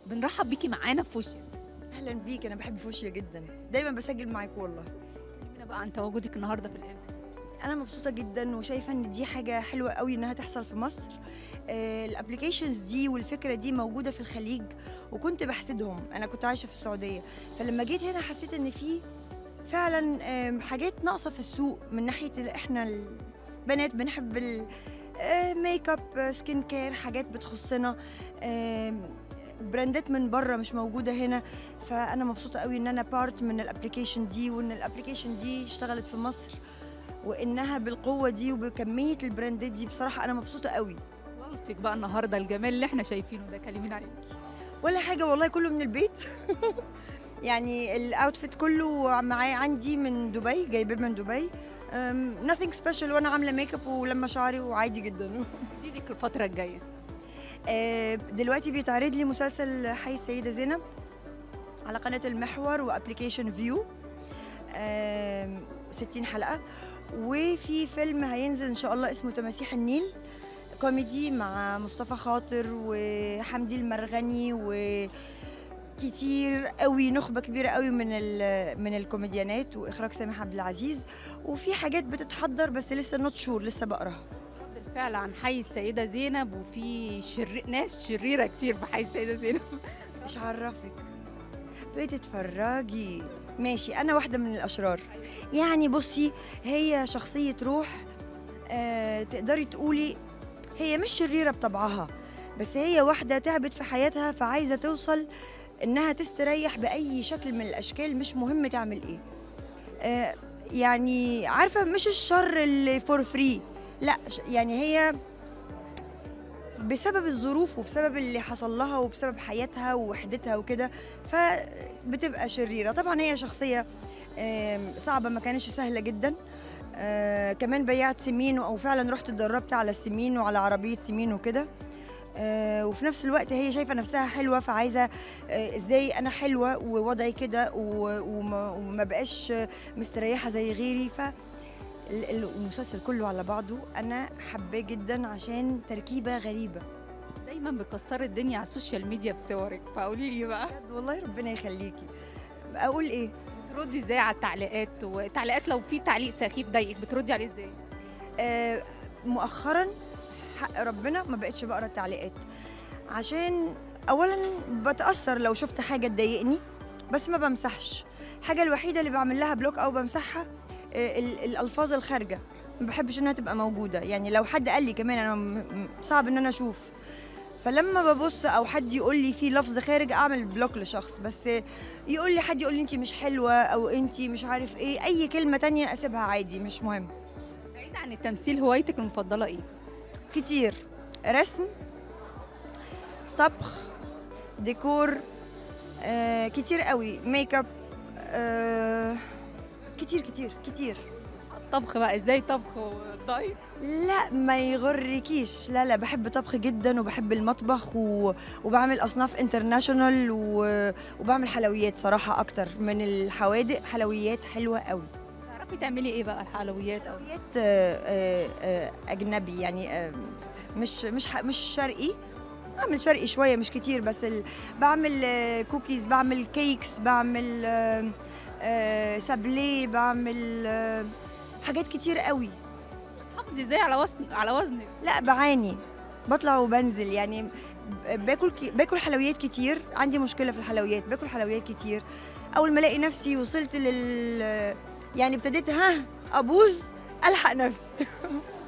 بنرحب بيكي معانا في وشك اهلا بيك انا بحب فوشيا جدا دايما بسجل معاك والله كلمينا بقى عن تواجدك النهارده في الإيفنت انا مبسوطه جدا وشايفه ان دي حاجه حلوه قوي انها تحصل في مصر الابلكيشنز دي والفكره دي موجوده في الخليج وكنت بحسدهم انا كنت عايشه في السعوديه فلما جيت هنا حسيت ان في فعلا آم، حاجات ناقصه في السوق من ناحيه ال- احنا البنات بنحب الميك اب سكين كير حاجات بتخصنا آم، براندات من بره مش موجوده هنا فانا مبسوطه قوي ان انا بارت من الابلكيشن دي وان الابلكيشن دي اشتغلت في مصر وانها بالقوه دي وبكميه البراندات دي بصراحه انا مبسوطه قوي والتك بقى النهارده الجمال اللي احنا شايفينه ده كلمينا عليه ولا حاجه والله كله من البيت يعني الاوتفيت كله معايا عندي من دبي جايباه من دبي um, nothing special وانا عامله ميك اب ولما شعري وعادي جدا جديدك الفتره الجايه آه، دلوقتي بيتعرض لي مسلسل حي السيدة زينب على قناة المحور وابلكيشن فيو 60 حلقة وفي فيلم هينزل ان شاء الله اسمه تماسيح النيل كوميدي مع مصطفى خاطر وحمدي المرغني وكتير قوي نخبة كبيرة قوي من ال- من الكوميديانات واخراج سامح عبد العزيز وفي حاجات بتتحضر بس لسه نوت شور لسه بقراها رد الفعل عن حي السيده زينب وفي شر... ناس شريره كتير في حي السيده زينب مش عرفك بتتفرجي ماشي انا واحده من الاشرار يعني بصي هي شخصيه روح آه تقدري تقولي هي مش شريره بطبعها بس هي واحده تعبت في حياتها فعايزه توصل انها تستريح باي شكل من الاشكال مش مهم تعمل ايه آه يعني عارفه مش الشر اللي فور فري لا ش- يعني هي بسبب الظروف وبسبب اللي حصل لها وبسبب حياتها ووحدتها وكده فبتبقى شريرة طبعا هي شخصية آم، صعبة ما كانش سهلة جدا آه، كمان بيعت سمين او فعلا رحت اتدربت على السمين وعلى عربية سمين وكده آه، وفي نفس الوقت هي شايفة نفسها حلوة فعايزة آه، ازاي انا حلوة ووضعي كده و- وما وما بقاش مستريحة زي غيري ف ال- ال- المسلسل كله على بعضه انا حباه جدا عشان تركيبه غريبه دايما بتكسري الدنيا على السوشيال ميديا بصورك فقولي لي بقى بجد والله ربنا يخليكي اقول ايه بتردي ازاي على التعليقات وتعليقات لو في تعليق سخيف ضايقك بتردي عليه ازاي آه مؤخرا حق ربنا ما بقتش بقرا التعليقات عشان اولا بتاثر لو شفت حاجه تضايقني بس ما بمسحش الحاجه الوحيده اللي بعمل لها بلوك او بمسحها آه ال- الالفاظ الخارجه ما بحبش انها تبقى موجوده يعني لو حد قال لي كمان انا م- م- صعب ان انا اشوف فلما ببص او حد يقول لي في لفظ خارج اعمل بلوك لشخص بس يقول لي حد يقول لي انت مش حلوه او انت مش عارف ايه اي كلمه تانية اسيبها عادي مش مهم بعيد عن التمثيل هوايتك المفضله ايه كتير رسم طبخ ديكور آه كتير قوي ميك اب آه كتير كتير كتير الطبخ بقى ازاي طبخ ودايت لا ما يغركيش لا لا بحب طبخ جدا وبحب المطبخ و... وبعمل اصناف انترناشونال و... وبعمل حلويات صراحه اكتر من الحوادق حلويات حلوه قوي تعرفي تعملي ايه بقى الحلويات او حلويات آه، آه، آه، اجنبي يعني آه، مش مش ح- مش شرقي بعمل شرقي شويه مش كتير بس ال... بعمل آه، كوكيز بعمل كيكس بعمل آه، آه، سابليه بعمل آه، حاجات كتير قوي حافظي ازاي على وزن على وزنك لا بعاني بطلع وبنزل يعني ب- باكل ك- باكل حلويات كتير عندي مشكله في الحلويات باكل حلويات كتير اول ما الاقي نفسي وصلت لل يعني ابتديت ها ابوظ الحق نفسي